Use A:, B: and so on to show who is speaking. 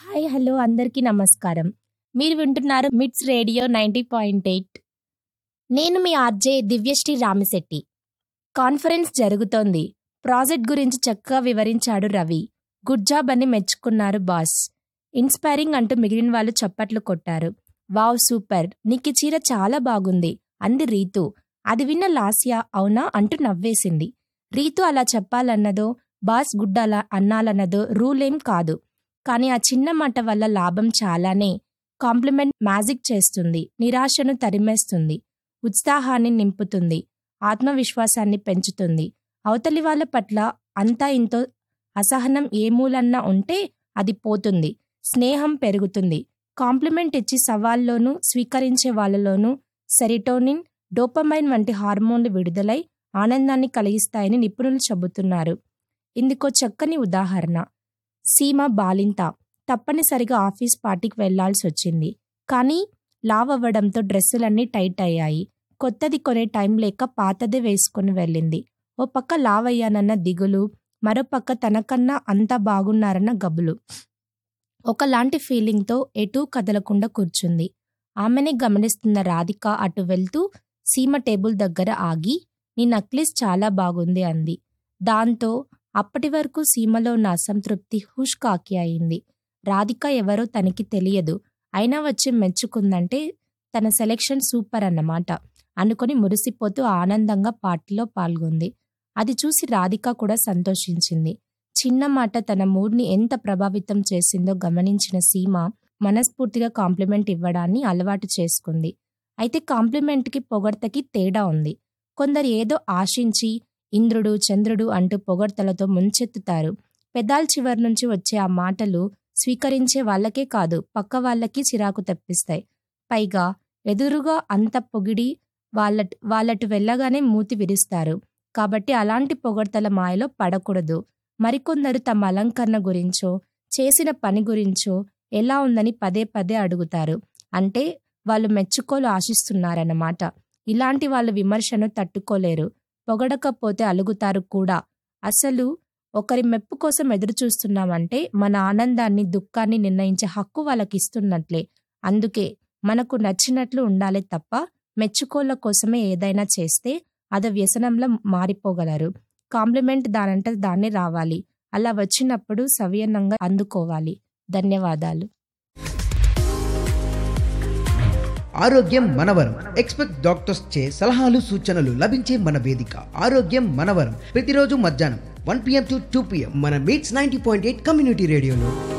A: hi hello అందరికీ నమస్కారం మీరు వింటున్నారు మిట్స్ రేడియో నైంటీ పాయింట్ ఎయిట్ నేను మీ ఆర్జే దివ్యశ్రీ రామిశెట్టి కాన్ఫరెన్స్ జరుగుతోంది ప్రాజెక్ట్ గురించి చక్కగా వివరించాడు రవి గుడ్ జాబ్ అని మెచ్చుకున్నారు బాస్ ఇన్స్పైరింగ్ అంటూ మిగిలిన వాళ్ళు చప్పట్లు కొట్టారు వావ్ సూపర్ నీకు చీర చాలా బాగుంది అంది రీతు అది విన్న లాస్యా అవునా అంటూ నవ్వేసింది రీతు అలా చెప్పాలన్నదో బాస్ గుడ్ అలా అన్నాలన్నదో రూల్ ఏం కాదు కానీ ఆ చిన్న మాట వల్ల లాభం చాలానే కాంప్లిమెంట్ మ్యాజిక్ చేస్తుంది నిరాశను తరిమేస్తుంది ఉత్సాహాన్ని నింపుతుంది ఆత్మవిశ్వాసాన్ని పెంచుతుంది అవతలి వాళ్ళ పట్ల అంతా ఇంతో అసహనం ఏ మూలన్నా ఉంటే అది పోతుంది స్నేహం పెరుగుతుంది కాంప్లిమెంట్ ఇచ్చి సవాల్లోనూ స్వీకరించే వాళ్ళలోనూ సెరిటోనిన్ డోపమైన్ వంటి హార్మోన్లు విడుదలై ఆనందాన్ని కలిగిస్తాయని నిపుణులు చెబుతున్నారు ఇందుకో చక్కని ఉదాహరణ సీమ బాలింత తప్పనిసరిగా ఆఫీస్ పార్టీకి వెళ్లాల్సి వచ్చింది కానీ లావ్ అవ్వడంతో డ్రెస్సులన్నీ టైట్ అయ్యాయి కొత్తది కొనే టైం లేక పాతదే వేసుకుని వెళ్ళింది ఓ పక్క లావ్ అయ్యానన్న దిగులు మరో పక్క తనకన్నా అంతా బాగున్నారన్న గబులు ఒకలాంటి ఫీలింగ్తో ఎటూ కదలకుండా కూర్చుంది ఆమెనే గమనిస్తున్న రాధిక అటు వెళ్తూ సీమ టేబుల్ దగ్గర ఆగి నీ నక్లెస్ చాలా బాగుంది అంది దాంతో అప్పటి వరకు సీమలో ఉన్న అసంతృప్తి హుష్ కాకి అయింది రాధిక ఎవరో తనకి తెలియదు అయినా వచ్చి మెచ్చుకుందంటే తన సెలెక్షన్ సూపర్ అన్నమాట అనుకొని మురిసిపోతూ ఆనందంగా పార్టీలో పాల్గొంది అది చూసి రాధిక కూడా సంతోషించింది చిన్న మాట తన మూడ్ని ఎంత ప్రభావితం చేసిందో గమనించిన సీమ మనస్ఫూర్తిగా కాంప్లిమెంట్ ఇవ్వడాన్ని అలవాటు చేసుకుంది అయితే కాంప్లిమెంట్కి పొగడ్తకి తేడా ఉంది కొందరు ఏదో ఆశించి ఇంద్రుడు చంద్రుడు అంటూ పొగడ్తలతో ముంచెత్తుతారు పెదాల్ చివరి నుంచి వచ్చే ఆ మాటలు స్వీకరించే వాళ్ళకే కాదు పక్క వాళ్ళకి చిరాకు తెప్పిస్తాయి పైగా ఎదురుగా అంత పొగిడి వాళ్ళ వాళ్ళటు వెళ్ళగానే మూతి విరుస్తారు కాబట్టి అలాంటి పొగడ్తల మాయలో పడకూడదు మరికొందరు తమ అలంకరణ గురించో చేసిన పని గురించో ఎలా ఉందని పదే పదే అడుగుతారు అంటే వాళ్ళు మెచ్చుకోలు ఆశిస్తున్నారన్నమాట ఇలాంటి వాళ్ళు విమర్శను తట్టుకోలేరు పొగడకపోతే అలుగుతారు కూడా అసలు ఒకరి మెప్పు కోసం ఎదురు చూస్తున్నామంటే మన ఆనందాన్ని దుఃఖాన్ని నిర్ణయించే హక్కు వాళ్ళకి ఇస్తున్నట్లే అందుకే మనకు నచ్చినట్లు ఉండాలి తప్ప మెచ్చుకోళ్ళ కోసమే ఏదైనా చేస్తే అది వ్యసనంలో మారిపోగలరు కాంప్లిమెంట్ దానంటే దాన్ని రావాలి అలా వచ్చినప్పుడు సవ్యనంగా అందుకోవాలి ధన్యవాదాలు
B: ఆరోగ్యం మనవరం ఎక్స్పెక్ట్ డాక్టర్స్ చే సలహాలు సూచనలు లభించే మన వేదిక ఆరోగ్యం మనవరం ప్రతిరోజు మధ్యాహ్నం one PM to two PM మన meets ninety point eight community రేడియోలో